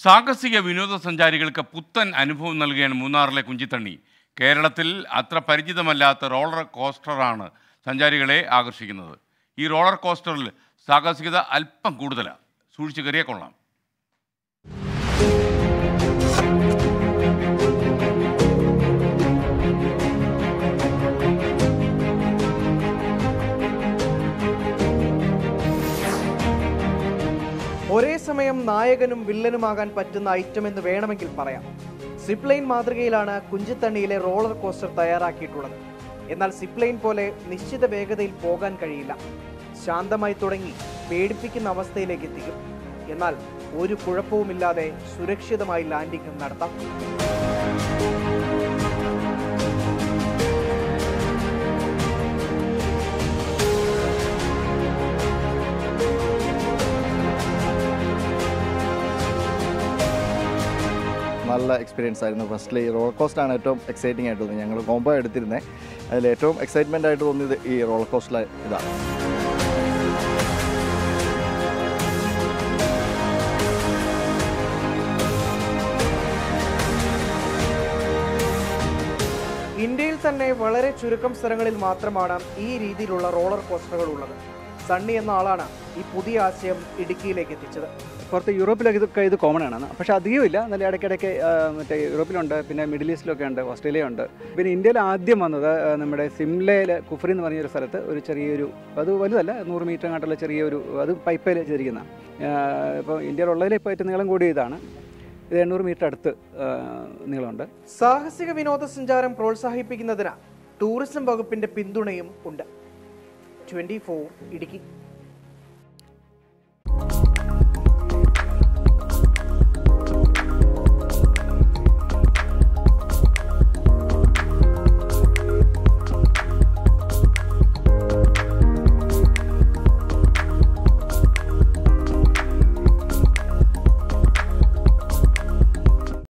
സാഹസിക വിനോദസഞ്ചാരികൾക്ക് പുത്തൻ അനുഭവം നൽകുകയാണ് മൂന്നാറിലെ കുഞ്ചിത്തണ്ണി കേരളത്തിൽ അത്ര പരിചിതമല്ലാത്ത റോളർ കോസ്റ്ററാണ് സഞ്ചാരികളെ ആകർഷിക്കുന്നത് ഈ റോളർ കോസ്റ്ററിൽ സാഹസികത അല്പം കൂടുതലാണ് സൂക്ഷിച്ച് കയറിയേ കൊള്ളാം ഒരേ സമയം നായകനും വില്ലനുമാകാൻ പറ്റുന്ന ഐറ്റം എന്ന് വേണമെങ്കിൽ പറയാം സിപ്ലൈൻ മാതൃകയിലാണ് കുഞ്ചിത്തണ്ണിയിലെ റോളർ കോസ്റ്റർ തയ്യാറാക്കിയിട്ടുള്ളത് എന്നാൽ സിപ്ലൈൻ പോലെ നിശ്ചിത വേഗതയിൽ പോകാൻ കഴിയില്ല ശാന്തമായി തുടങ്ങി പേടിപ്പിക്കുന്ന അവസ്ഥയിലേക്ക് എത്തിക്കും എന്നാൽ ഒരു കുഴപ്പവുമില്ലാതെ സുരക്ഷിതമായി ലാൻഡിംഗ് നടത്താം നല്ല എക്സ്പീരിയൻസ് ആയിരുന്നു ഫസ്റ്റിൽ ഈ റോളർ കോസ്റ്റ് ആണ് ഏറ്റവും എക്സൈറ്റിംഗ് ആയിട്ട് തോന്നി ഞങ്ങൾ കോംബോ എടുത്തിരുന്നത് അതിൽ ഏറ്റവും എക്സൈറ്റ്മെൻ്റ് ആയിട്ട് തോന്നിയത് ഈ റോളർ കോസ്റ്റിലെ ഇതാണ് ഇന്ത്യയിൽ തന്നെ വളരെ ചുരുക്കം സ്ഥലങ്ങളിൽ മാത്രമാണ് ഈ രീതിയിലുള്ള റോളർ കോസ്റ്ററുകൾ ഉള്ളത് സണ്ണി എന്ന ആളാണ് ഈ പുതിയ ആശയം ഇടുക്കിയിലേക്ക് എത്തിച്ചത് പുറത്ത് യൂറോപ്പിലൊക്കെ ഇതൊക്കെ ഇത് കോമൺ ആണ് പക്ഷേ അധികമില്ല നല്ല ഇടയ്ക്കിടയ്ക്ക് ആ, മറ്റേ യൂറോപ്പിലുണ്ട് പിന്നെ മിഡിൽ ഈസ്റ്റിലൊക്കെ ഉണ്ട് ഓസ്ട്രേലിയ ഉണ്ട് പിന്നെ ഇന്ത്യയിൽ ആദ്യം വന്നത് ആ, നമ്മുടെ സിംലയിൽ കുഫറി എന്ന് പറഞ്ഞൊരു സ്ഥലത്ത് ഒരു ചെറിയൊരു അത് വലുതല്ല നൂറ് മീറ്റർ അങ്ങോട്ടുള്ള ചെറിയൊരു അത് പൈപ്പയിൽ ചെയ്തിരിക്കുന്ന ഇപ്പോൾ ഇന്ത്യയിലുള്ളതിൽ ഇപ്പോൾ ഏറ്റവും നീളം കൂടിയ ഇതാണ് ഇത് എണ്ണൂറ് മീറ്റർ അടുത്ത് ആ, നീളമുണ്ട് സാഹസിക വിനോദസഞ്ചാരം പ്രോത്സാഹിപ്പിക്കുന്നതിന് ടൂറിസം വകുപ്പിന്റെ പിന്തുണയും ഉണ്ട് ട്വന്റി ഇടുക്കി